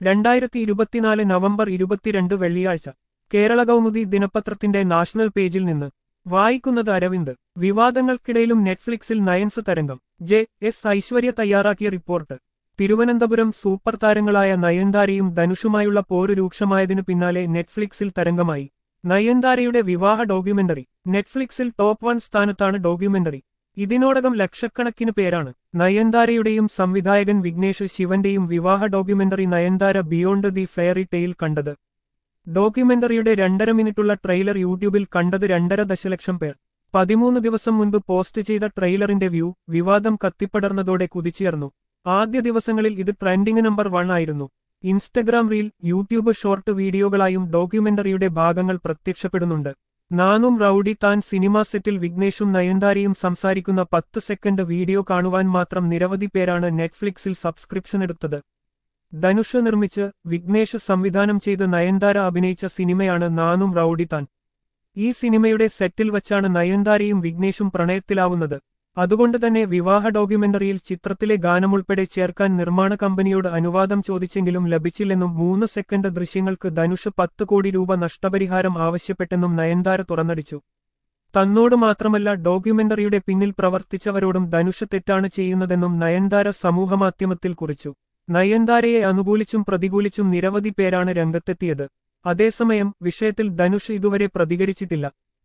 രണ്ടായിരത്തി ഇരുപത്തിനാല് നവംബർ ഇരുപത്തിരണ്ട് വെള്ളിയാഴ്ച കേരള കൗമുദി ദിനപത്രത്തിന്റെ നാഷണൽ പേജിൽ നിന്ന് വായിക്കുന്നത് അരവിന്ദ് വിവാദങ്ങൾക്കിടയിലും നെറ്റ്ഫ്ലിക്സിൽ നയൻസ് തരംഗം ജെ എസ് ഐശ്വര്യ തയ്യാറാക്കിയ റിപ്പോർട്ട് തിരുവനന്തപുരം സൂപ്പർ താരങ്ങളായ നയൻതാരയും ധനുഷുമായുള്ള പോര് രൂക്ഷമായതിനു പിന്നാലെ നെറ്റ്ഫ്ലിക്സിൽ തരംഗമായി നയൻതാരയുടെ വിവാഹ ഡോക്യുമെന്ററി നെറ്റ്ഫ്ലിക്സിൽ ടോപ്പ് വൺ സ്ഥാനത്താണ് ഡോക്യുമെന്ററി ഇതിനോടകം ലക്ഷക്കണക്കിന് പേരാണ് നയൻതാരയുടെയും സംവിധായകൻ വിഘ്നേഷ് ശിവന്റെയും വിവാഹ documentary Nayanthara beyond the fairy tale കണ്ടത് ഡോക്യുമെന്ററിയുടെ രണ്ടര മിനിറ്റുള്ള ട്രെയിലർ യൂട്യൂബിൽ കണ്ടത് രണ്ടര ദശലക്ഷം പേർ പതിമൂന്ന് ദിവസം മുൻപ് പോസ്റ്റ് ചെയ്ത ട്രെയിലറിന്റെ വ്യൂ വിവാദം കത്തിപ്പടർന്നതോടെ കുതിച്ചുയർന്നു ആദ്യ ദിവസങ്ങളിൽ ഇത് ട്രെൻഡിംഗ് നമ്പർ വൺ ആയിരുന്നു ഇൻസ്റ്റഗ്രാം റീൽ യൂട്യൂബ് ഷോർട്ട് വീഡിയോകളായും ഡോക്യുമെന്ററിയുടെ ഭാഗങ്ങൾ പ്രത്യക്ഷപ്പെടുന്നുണ്ട് നാനും റൌഡി താൻ സിനിമാ സെറ്റിൽ വിഘ്നേഷും നയൻതാരയും സംസാരിക്കുന്ന പത്ത് സെക്കൻഡ് വീഡിയോ കാണുവാൻ മാത്രം നിരവധി പേരാണ് നെറ്റ്ഫ്ലിക്സിൽ സബ്സ്ക്രിപ്ഷൻ എടുത്തത് ധനുഷ് നിർമ്മിച്ച് വിഘ്നേഷ് സംവിധാനം ചെയ്ത് നയൻതാര അഭിനയിച്ച സിനിമയാണ് നാനും റൌഡി താൻ ഈ സിനിമയുടെ സെറ്റിൽ വച്ചാണ് നയൻതാരയും വിഘ്നേഷും പ്രണയത്തിലാവുന്നത് അതുകൊണ്ട് തന്നെ വിവാഹ ഡോക്യുമെന്ററിയിൽ ചിത്രത്തിലെ ഗാനമുൾപ്പെടെ ചേർക്കാൻ നിർമ്മാണ കമ്പനിയോട് അനുവാദം ചോദിച്ചെങ്കിലും ലഭിച്ചില്ലെന്നും മൂന്ന് സെക്കൻഡ് ദൃശ്യങ്ങൾക്ക് ധനുഷ് പത്ത് കോടി രൂപ നഷ്ടപരിഹാരം ആവശ്യപ്പെട്ടെന്നും നയൻതാര തുറന്നടിച്ചു തന്നോട് മാത്രമല്ല ഡോക്യുമെന്ററിയുടെ പിന്നിൽ പ്രവർത്തിച്ചവരോടും ധനുഷ് തെറ്റാണ് ചെയ്യുന്നതെന്നും നയൻതാര സമൂഹമാധ്യമത്തിൽ കുറിച്ചു നയൻതാരയെ അനുകൂലിച്ചും പ്രതികൂലിച്ചും നിരവധി പേരാണ് രംഗത്തെത്തിയത് അതേസമയം വിഷയത്തിൽ ധനുഷ് ഇതുവരെ പ്രതികരിച്ചിട്ടില്ല